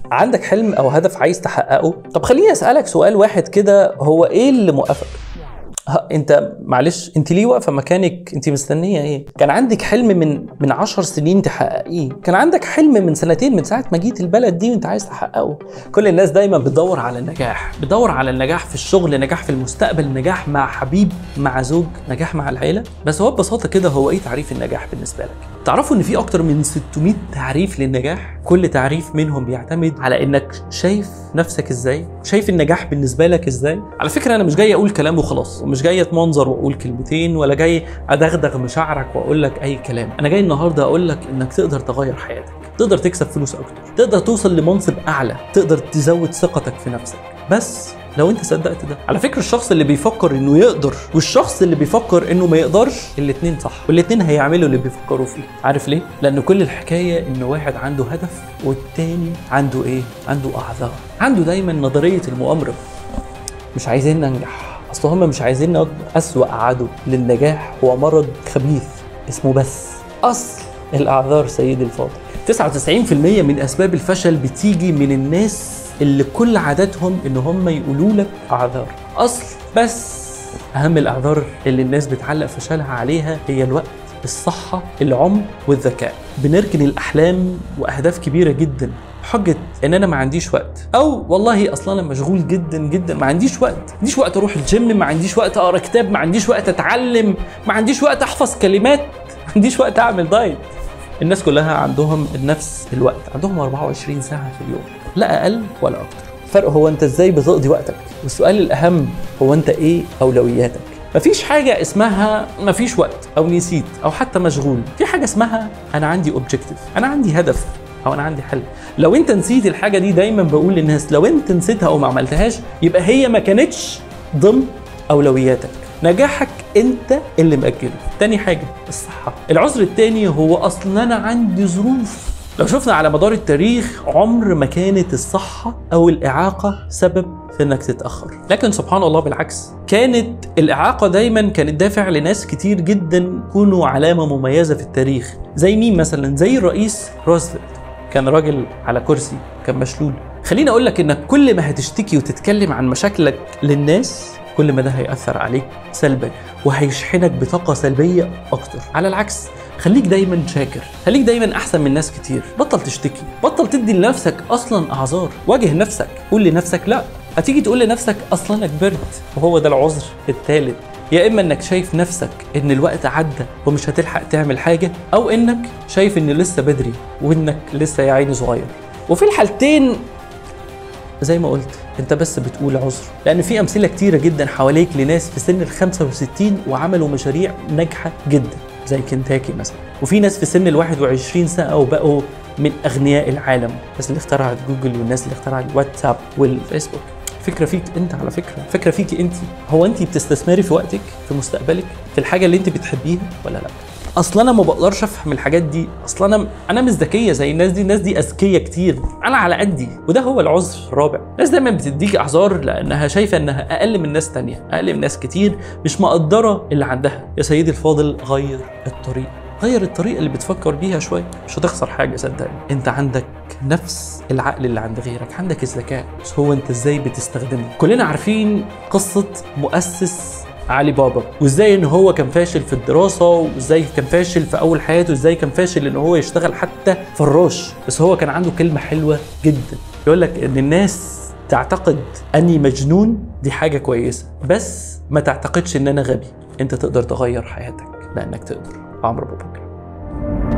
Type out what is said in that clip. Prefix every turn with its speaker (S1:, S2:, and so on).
S1: عندك حلم او هدف عايز تحققه طب خليني اسالك سؤال واحد كده هو ايه اللي موقفك ها، انت معلش انت ليه واقفه مكانك انت مستنيه ايه كان عندك حلم من من 10 سنين تحققيه كان عندك حلم من سنتين من ساعه ما جيت البلد دي وانت عايز تحققه كل الناس دايما بتدور على النجاح بتدور على النجاح في الشغل نجاح في المستقبل نجاح مع حبيب مع زوج نجاح مع العيله بس هو ببساطه كده هو ايه تعريف النجاح بالنسبه لك تعرفوا ان في اكتر من 600 تعريف للنجاح كل تعريف منهم بيعتمد على انك شايف نفسك ازاي شايف النجاح بالنسبه لك ازاي على فكره انا مش جاي اقول كلام وخلاص ومش جاي اتمنظر واقول كلمتين ولا جاي ادغدغ مشاعرك واقول لك اي كلام انا جاي النهارده اقول لك انك تقدر تغير حياتك تقدر تكسب فلوس اكتر تقدر توصل لمنصب اعلى تقدر تزود ثقتك في نفسك بس لو انت صدقت ده على فكره الشخص اللي بيفكر انه يقدر والشخص اللي بيفكر انه ما يقدرش الاثنين صح والاثنين هيعملوا اللي بيفكروا فيه عارف ليه لان كل الحكايه ان واحد عنده هدف والتاني عنده ايه عنده اعذار عنده دايما نظريه المؤامره مش عايزين ننجح اصل هم مش عايزين نكبر اسوا عدو للنجاح هو مرض خبيث اسمه بس اصل الاعذار سيدي الفاضل 99% من اسباب الفشل بتيجي من الناس اللي كل عاداتهم ان هم يقولوا لك اعذار اصل بس اهم الاعذار اللي الناس بتعلق فشلها عليها هي الوقت الصحة العمر والذكاء بنركن الأحلام وأهداف كبيرة جدا حجة ان انا ما عنديش وقت او والله اصلا انا مشغول جدا جدا ما عنديش وقت ما عنديش وقت اروح الجيم ما عنديش وقت اقرا كتاب ما عنديش وقت اتعلم ما عنديش وقت احفظ كلمات ما عنديش وقت اعمل دايت الناس كلها عندهم نفس الوقت عندهم 24 ساعة في اليوم لا اقل ولا اكتر الفرق هو انت ازاي بتقضي وقتك والسؤال الاهم هو انت ايه اولوياتك مفيش حاجة اسمها مفيش وقت أو نسيت أو حتى مشغول، في حاجة اسمها أنا عندي أوبجيكتيف، أنا عندي هدف أو أنا عندي حلم. لو أنت نسيت الحاجة دي دايما بقول للناس لو أنت نسيتها أو ما عملتهاش يبقى هي ما كانتش ضمن أولوياتك. نجاحك أنت اللي مأجله. تاني حاجة الصحة. العذر التاني هو أصل أنا عندي ظروف لو شفنا على مدار التاريخ عمر ما كانت الصحة أو الإعاقة سبب في إنك تتأخر لكن سبحان الله بالعكس كانت الإعاقة دايما كانت دافع لناس كتير جدا يكونوا علامة مميزة في التاريخ زي مين مثلا زي الرئيس روزفلت كان راجل على كرسي كان مشلول خليني أقول لك إنك كل ما هتشتكي وتتكلم عن مشاكلك للناس كل ما ده هيأثر عليك سلبا وهيشحنك بطاقة سلبية أكتر على العكس خليك دايما شاكر خليك دايما احسن من ناس كتير بطل تشتكي بطل تدي لنفسك اصلا اعذار واجه نفسك قول لنفسك لا هتيجي تقول لنفسك اصلا انا كبرت وهو ده العذر الثالث يا اما انك شايف نفسك ان الوقت عدى ومش هتلحق تعمل حاجه او انك شايف ان لسه بدري وانك لسه يا عيني صغير وفي الحالتين زي ما قلت انت بس بتقول عذر لان في امثله كتيره جدا حواليك لناس في سن ال 65 وعملوا مشاريع ناجحه جدا زي كنتاكي مثلا وفي ناس في سن ال 21 سنه وبقوا من اغنياء العالم الناس اللي اخترعت جوجل والناس اللي اخترعت واتساب والفيسبوك فكره فيك انت على فكره فكره فيك انت هو انت بتستثمري في وقتك في مستقبلك في الحاجه اللي انت بتحبيها ولا لا اصلا انا ما بقدرش افهم الحاجات دي اصلا انا انا مش ذكيه زي الناس دي الناس دي اذكيه كتير انا على قدي وده هو العذر الرابع الناس دايما بتديك اعذار لانها شايفه انها اقل من ناس تانية اقل من ناس كتير مش مقدره اللي عندها يا سيدي الفاضل غير الطريق غير الطريقة اللي بتفكر بيها شوية مش هتخسر حاجة صدقني انت عندك نفس العقل اللي عند غيرك عندك الذكاء بس هو انت ازاي بتستخدمه كلنا عارفين قصة مؤسس علي بابا وازاي ان هو كان فاشل في الدراسه وازاي كان فاشل في اول حياته وازاي كان فاشل ان هو يشتغل حتى فراش بس هو كان عنده كلمه حلوه جدا يقول لك ان الناس تعتقد اني مجنون دي حاجه كويسه بس ما تعتقدش ان انا غبي انت تقدر تغير حياتك لانك تقدر عمرو ابو بكر